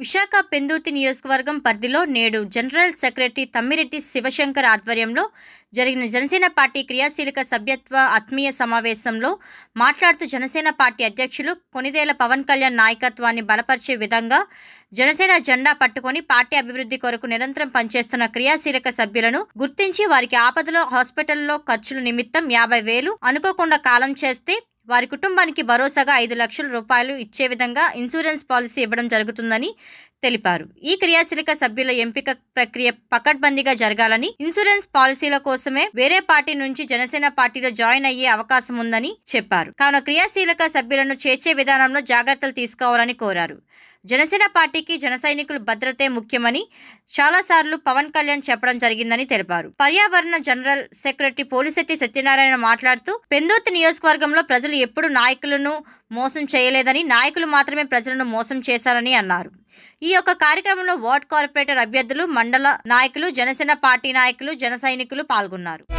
విశాఖ పెందుర్తి నియోజకవర్గం పరిధిలో నేడు జనరల్ సెక్రటరీ తమ్మిరెడ్డి శివశంకర్ ఆధ్వర్యంలో జరిగిన జనసేన పార్టీ క్రియాశీలక సభ్యత్వ ఆత్మీయ సమావేశంలో మాట్లాడుతూ జనసేన పార్టీ అధ్యక్షులు కొనిదేల పవన్ కళ్యాణ్ నాయకత్వాన్ని బలపరిచే విధంగా జనసేన జెండా పట్టుకొని పార్టీ అభివృద్ధి కొరకు నిరంతరం పనిచేస్తున్న క్రియాశీలక సభ్యులను గుర్తించి వారికి ఆపదలో హాస్పిటల్లో ఖర్చుల నిమిత్తం యాభై వేలు అనుకోకుండా కాలం చేస్తే వారి కుటుంబానికి భరోసాగా ఐదు లక్షల రూపాయలు ఇచ్చే విధంగా ఇన్సూరెన్స్ పాలసీ ఇవ్వడం జరుగుతుందని తెలిపారు ఈ క్రియాశీలక సభ్యుల ఎంపిక ప్రక్రియ పకడ్బందీగా జరగాలని ఇన్సూరెన్స్ పాలసీల కోసమే వేరే పార్టీ నుంచి జనసేన పార్టీలో జాయిన్ అయ్యే అవకాశం ఉందని చెప్పారు కావున క్రియాశీలక సభ్యులను చేర్చే విధానంలో జాగ్రత్తలు తీసుకోవాలని కోరారు జనసేన పార్టీకి జన సైనికులు భద్రతే ముఖ్యమని చాలాసార్లు పవన్ కళ్యాణ్ చెప్పడం జరిగిందని తెలిపారు పర్యావరణ జనరల్ సెక్రటరీ పోలిశెట్టి సత్యనారాయణ మాట్లాడుతూ పెందోతి నియోజకవర్గంలో ప్రజలు ఎప్పుడు నాయకులను మోసం చేయలేదని నాయకులు మాత్రమే ప్రజలను మోసం చేశారని అన్నారు ఈ యొక్క కార్యక్రమంలో వార్డ్ కార్పొరేటర్ అభ్యర్థులు మండల నాయకులు జనసేన పార్టీ నాయకులు జన సైనికులు పాల్గొన్నారు